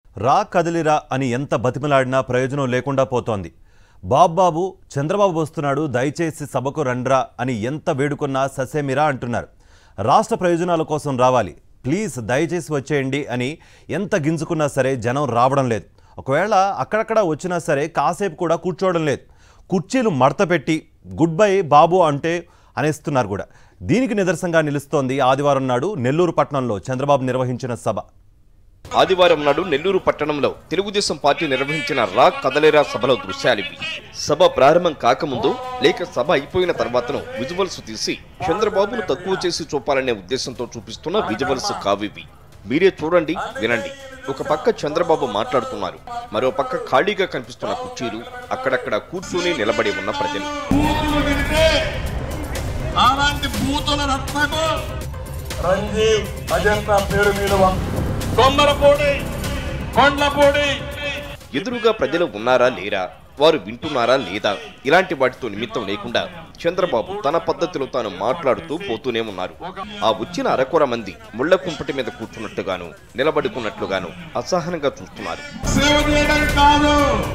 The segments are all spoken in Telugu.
రా కదిలిరా అని ఎంత బతిమలాడినా ప్రయోజనం లేకుండా పోతోంది బాబు బాబు చంద్రబాబు వస్తున్నాడు దయచేసి సభకు రండ్రా అని ఎంత వేడుకున్నా ససేమిరా అంటున్నారు రాష్ట్ర ప్రయోజనాల కోసం రావాలి ప్లీజ్ దయచేసి వచ్చేయండి అని ఎంత గింజుకున్నా సరే జనం రావడం లేదు ఒకవేళ అక్కడక్కడ వచ్చినా సరే కాసేపు కూడా కూర్చోవడం లేదు కుర్చీలు మడత పెట్టి గుడ్ బై బాబు అంటే అనేస్తున్నారు కూడా దీనికి నిదర్శనంగా నిలుస్తోంది ఆదివారం నాడు నెల్లూరు పట్టణంలో చంద్రబాబు నిర్వహించిన సభ ఆదివారం నాడు నెల్లూరు పట్టణంలో తెలుగుదేశం పార్టీ నిర్వహించిన రా కదలేరా సభలో దృశ్యాలివి సభ ప్రారంభం కాకముందు లేక సభ అయిపోయిన తర్వాతను విజువల్స్ తీసి చంద్రబాబును తక్కువ చేసి చూపాలనే ఉద్దేశంతో చూపిస్తున్న విజువల్స్ కావివి మీరే చూడండి వినండి ఒక పక్క చంద్రబాబు మాట్లాడుతున్నారు మరో పక్క ఖాళీగా కనిపిస్తున్న కుర్చీలు అక్కడక్కడ కూర్చుని నిలబడి ఉన్న ప్రజలు బూతులు వింటే అలాంటి బూతుల రత్నకు రంజీవ్ అజంతా పేరు మీద తొందరపోడి కొండపోడి ఎదురుగా ప్రజలు ఉన్నారా లేరా వారు వింటున్నారా లేదా ఇలాంటి వాటితో నిమిత్తం లేకుండా చంద్రబాబు తన పద్ధతిలో తాను మాట్లాడుతూ పోతూనే ఉన్నారు ఆ వచ్చిన అరకొర మంది ముళ్ల కుంపటి మీద కూర్చున్నట్టుగాను నిలబడుకున్నట్లుగాను అసహనంగా చూస్తున్నారు సేవ చేయడం కాదు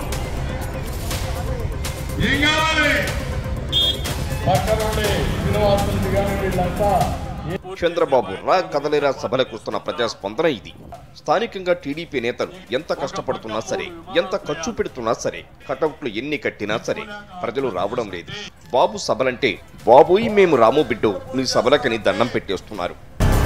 ఏం కావాలి పక్కన ఉండి శ్రీనివాసులు కానీ వీళ్ళంతా చంద్రబాబు రా కదలేరా సభలకు వస్తున్న ప్రజాస్పందన ఇది స్థానికంగా టీడీపీ నేతలు ఎంత కష్టపడుతున్నా సరే ఎంత ఖర్చు పెడుతున్నా సరే కటౌట్లు ఎన్ని కట్టినా సరే ప్రజలు రావడం లేదు బాబు సభలంటే బాబోయ్ మేము రాము బిడ్డో నీ సభలకని దండం పెట్టేస్తున్నారు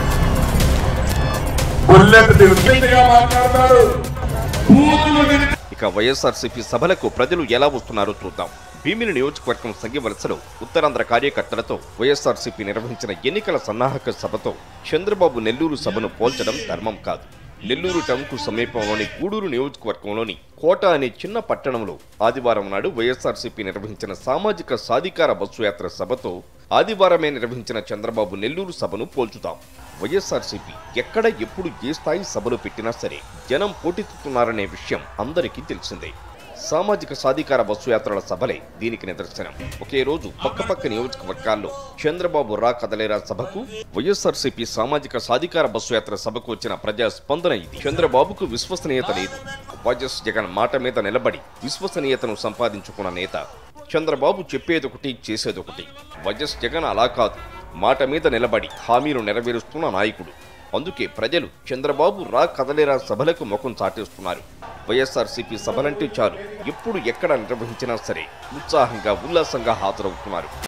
బుల్లెట్ దిగుగా మాట్లాడతాడు బూతులు వింటే ఇక వైఎస్ఆర్సీపీ సభలకు ప్రజలు ఎలా వస్తున్నారో చూద్దాం భీమిని నియోజకవర్గం సంఘవలసలో ఉత్తరాంధ్ర కార్యకర్తలతో వైఎస్ఆర్సీపీ నిర్వహించిన ఎన్నికల సన్నాహక సభతో చంద్రబాబు నెల్లూరు సభను పోల్చడం ధర్మం కాదు నెల్లూరు టౌన్కు సమీపంలోని గూడూరు నియోజకవర్గంలోని కోట అనే చిన్న పట్టణంలో ఆదివారం నాడు వైఎస్ఆర్సీపీ నిర్వహించిన సామాజిక సాధికార బస్సు యాత్ర సభతో ఆదివారమే నిర్వహించిన చంద్రబాబు నెల్లూరు సభను పోల్చుతాం వైఎస్ఆర్సీపీ ఎక్కడ ఎప్పుడు ఏ స్థాయి సభలు పెట్టినా సరే జనం పోటెత్తుతున్నారనే విషయం అందరికీ తెలిసిందే సామాజిక సాధికార బస్సు యాత్రల సభలే దీనికి నిదర్శనం ఒకే రోజు పక్కపక్క నియోజకవర్గాల్లో చంద్రబాబు రా కదలేరా సభకు వైఎస్ఆర్సీపీ సామాజిక సాధికార బస్సు యాత్ర సభకు వచ్చిన ప్రజా స్పందన ఇది చంద్రబాబుకు విశ్వసనీయత లేదు వైఎస్ జగన్ మాట మీద నిలబడి విశ్వసనీయతను సంపాదించుకున్న నేత చంద్రబాబు చెప్పేదొకటి చేసేదొకటి వైఎస్ జగన్ అలా కాదు మాట మీద నిలబడి హామీలు నెరవేరుస్తున్న నాయకుడు అందుకే ప్రజలు చంద్రబాబు రా కదలేరా సభలకు ముఖం చాటేస్తున్నారు వైఎస్ఆర్సీపీ సభలంటే చాలు ఎప్పుడు ఎక్కడ నిర్వహించినా సరే ఉత్సాహంగా ఉల్లాసంగా హాజరవుతున్నారు